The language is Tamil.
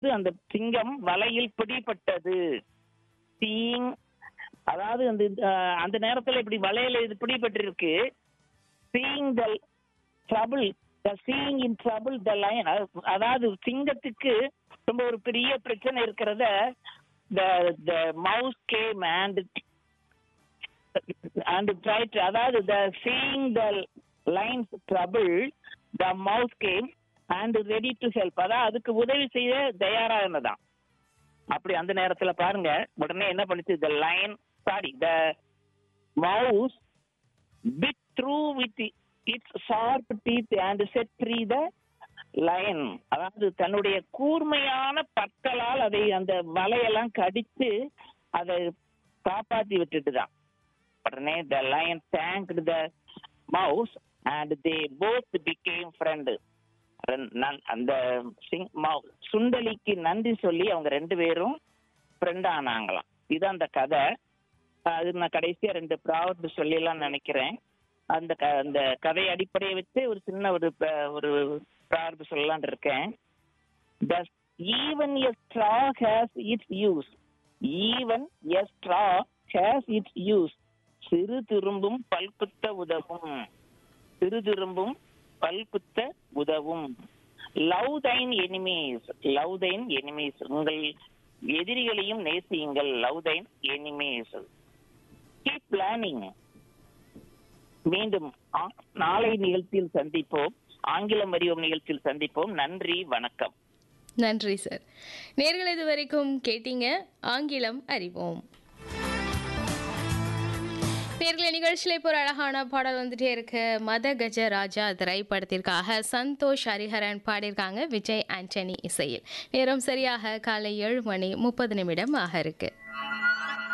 அந்த சிங்கம் வலையில் பிடிபட்டது சீயிங் அதாவது அந்த அஹ், அந்த நேரத்துல இப்படி வலையில இது பிடிபட்டிருக்கு seeing the trouble the seeing in trouble the line அதாவது சிங்கத்துக்கு ரொம்ப ஒரு பெரிய பிரச்சனை இருக்கிறத the the mouse game and and tried அதாவது the seeing the lines trouble the mouse game and ready to help அதாவது அதுக்கு உதவி செய்ய தயாரா இருந்ததாம் அப்படி அந்த நேரத்துல பாருங்க உடனே என்ன பண்ணுச்சு the line sorry the mouse bit through with its sharp teeth and set free the lion அதாவது தன்னுடைய கூர்மையான பற்களால் அதை அந்த வலையெல்லாம் கடித்து அதை காப்பாத்தி விட்டுட்டுதான் உடனே the lion thank the mouse and they both become friend அந்த சிங் மவு- சுண்டலிக்கு நன்றி சொல்லி அவங்க ரெண்டு பேரும் ஃப்ரெண்ட் ஆனாங்களாம் இது அந்த கதை அது நான் கடைசியா ரெண்டு ப்ராவர்ட் சொல்லிடலாம் நினைக்கிறேன் அந்த க அந்த கதை அடிப்படையை வச்சு ஒரு சின்ன ஒரு ப- ஒரு ப்ராவர்ட் சொல்லலாம்னு இருக்கேன் Thus, even a straw has its use. Even a straw has its use. சிறு துரும்பும் பல்குத்த உதவும் சிறு துரும்பும் பல்குத்த உதவும் love thine enemies love thine enemies உங்கள் எதிரிகளையும் நேசியுங்கள் love thine enemies keep planning மீண்டும் ஆ- நாளை நிகழ்ச்சியில் சந்திப்போம் ஆங்கிலம் அறிவோம் நிகழ்ச்சியில் சந்திப்போம் நன்றி வணக்கம் நன்றி சார் நேர்கள் இது வரைக்கும் கேட்டீங்க ஆங்கிலம் அறிவோம் நேர்களை நிகழ்ச்சியில் இப்போ ஒரு அழகான பாடல் வந்துட்டே இருக்கு மத கஜ ராஜா திரைப்படத்திற்காக சந்தோஷ் ஹரிஹரன் பாடியிருக்காங்க விஜய் ஆண்டனி இசையில் நேரம் சரியாக காலை ஏழு மணி முப்பது நிமிடம் ஆக இருக்கு